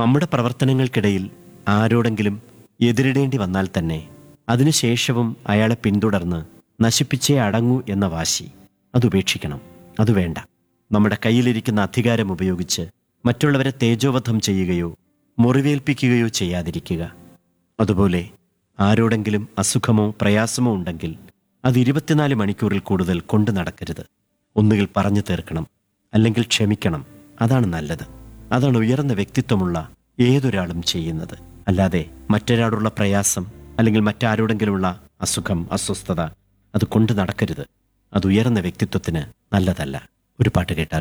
നമ്മുടെ പ്രവർത്തനങ്ങൾക്കിടയിൽ ആരോടെങ്കിലും എതിരിടേണ്ടി വന്നാൽ തന്നെ അതിനുശേഷവും അയാളെ പിന്തുടർന്ന് നശിപ്പിച്ചേ അടങ്ങൂ എന്ന വാശി അതുപേക്ഷിക്കണം അത് വേണ്ട നമ്മുടെ കയ്യിലിരിക്കുന്ന അധികാരം ഉപയോഗിച്ച് മറ്റുള്ളവരെ തേജോവധം ചെയ്യുകയോ മുറിവേൽപ്പിക്കുകയോ ചെയ്യാതിരിക്കുക അതുപോലെ ആരോടെങ്കിലും അസുഖമോ പ്രയാസമോ ഉണ്ടെങ്കിൽ അത് ഇരുപത്തിനാല് മണിക്കൂറിൽ കൂടുതൽ കൊണ്ടു നടക്കരുത് ഒന്നുകിൽ പറഞ്ഞു തീർക്കണം അല്ലെങ്കിൽ ക്ഷമിക്കണം അതാണ് നല്ലത് അതാണ് ഉയർന്ന വ്യക്തിത്വമുള്ള ഏതൊരാളും ചെയ്യുന്നത് അല്ലാതെ മറ്റൊരാളുള്ള പ്രയാസം അല്ലെങ്കിൽ മറ്റാരോടെങ്കിലുമുള്ള അസുഖം അസ്വസ്ഥത അത് കൊണ്ടു നടക്കരുത് അത് ഉയർന്ന വ്യക്തിത്വത്തിന് നല്ലതല്ല ഒരു പാട്ട് കേട്ടാലോ